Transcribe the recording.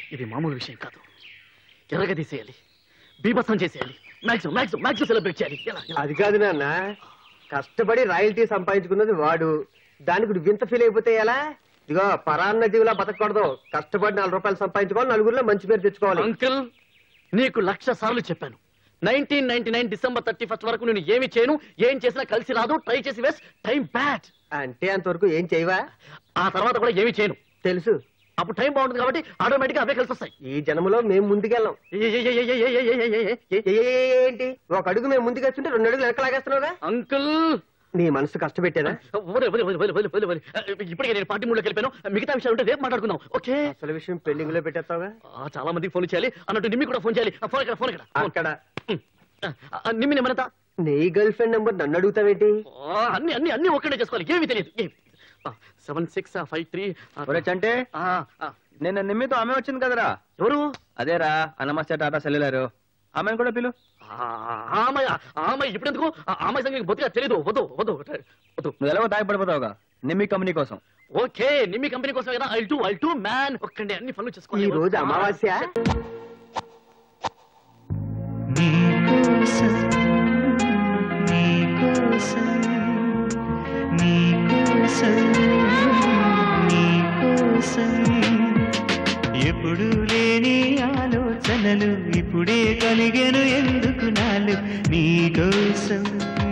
ఇది మామూలు విషయం కాదు ఎర్రగా తీసేయాలి బీభత్సం చేసేయాలి మ్యాక్సిమం మ్యాక్సిమం మ్యాక్సిమం సెలబ్రేట్ చేయాలి ఎలా ఎలా అది కాదు నాన్న కష్టపడి రాయల్టీ సంపాదించుకున్నది వాడు దానికి నువ్వు వింత ఫీల్ అయిపోతే ఎలా ఇదిగో పరాన్న జీవులా బతకూడదు కష్టపడి నాలుగు రూపాయలు సంపాదించుకోవాలి నలుగురిలో మంచి పేరు తెచ్చుకోవాలి అంకుల్ నీకు లక్ష సార్లు చెప్పాను nineteen ninety nine December thirty first వరకు నేను ఏమి చేయను ఏం చేసినా కలిసి రాదు ట్రై చేసి వేస్ట్ టైం బ్యాడ్ అంటే అంతవరకు ఏం చేయవా ఆ తర్వాత కూడా ఏమి చేయను తెలుసు అప్పుడు టైం బాగుంటుంది కాబట్టి ఆటోమేటిక్ గా అవే కలిసి వస్తాయి ఈ జన్మలో మేము ముందుకెళ్ళాం ఏ- ఏ- ఏ- ఏ- ఏ- ఏ- ఏ- ఏ- ఏ- ఏ- ఏ- ఏ- ఏంటి ఒక అడుగు మేము ముందుకు వస్తుంటే రెండు అడుగులు వెనక లాగేస్తున్నావుగా అంకుల్ నీ మనసు కష్టపెట్టేదా వదిలే, వదిలే, వదిలే, వదిలే, వదిలే, వదిలే. ఇప్పటికే నేను పార్టీ మూడులోకి వెళ్ళిపోయాను మిగతా విషయాలు ఉంటే రేపు మాట్లాడుకుందాం ఓకే అసలు విషయం పెండింగ్ లో పెట్టేస్తావుగా ఆ, చాలా మందికి ఫోన్ చేయాలి అన్నట్టు నిమ్మి కూడా ఫోన్ చేయాలి ఆ, ఫోన్ ఇక్కడ ఫోన్ ఇక్కడ ఫోన్. అక్కడ ఆ, ఆ, నిమ్మి నెంబర్ నీ గర్ల్ ఫ్రెండ్ నెంబర్ నన్ను అడుగుతావేంటి అన్ని అన్ని అన్ని ఒక్కడే చేసుకోవాలి ఏమి తెలియదు సెవెన్ సిక్స్ ఫైవ్ త్రీ ఒరే చంటే నిన్న నిమ్మితో ఆమె వచ్చింది కదరా ఎవరు అదేరా అన్నమస్య టాటా సెల్యులారు ఆమెను కూడా పిలు ఆ, ఆమె ఆమె ఇప్పుడు ఎందుకు ఆమె సంగతి బొత్తిగా తెలియదు వద్దు వద్దు వద్దు నువ్వు ఎలాగో దాగి పడిపోతావుగా నిమ్మి కంపెనీ కోసం ఓకే నిమ్మి కంపెనీ కోసం కదా I too I too man ఒక్కండి అన్ని పనులు ఈ చేసుకోవాలి రోజు అమావాస్య నీకోసం నీకోసం నీకోసం నీకోసం ఎప్పుడు లేని ఆలోచనలు ఇప్పుడే కలిగెను ఎందుకు నాలు నీకోసం